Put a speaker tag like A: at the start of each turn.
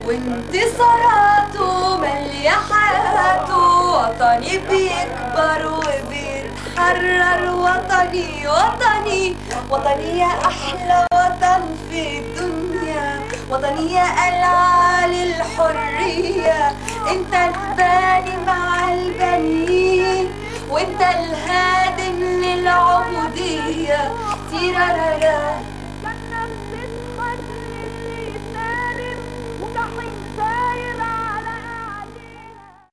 A: وانتصاراته مالية حياته وطني بيكبر وبيتحرر وطني وطني وطني يا أحلى وطن في الدنيا وطني يا قلعة للحرية انت الباني مع البنين وانت الهادم للعبودية تيرارارا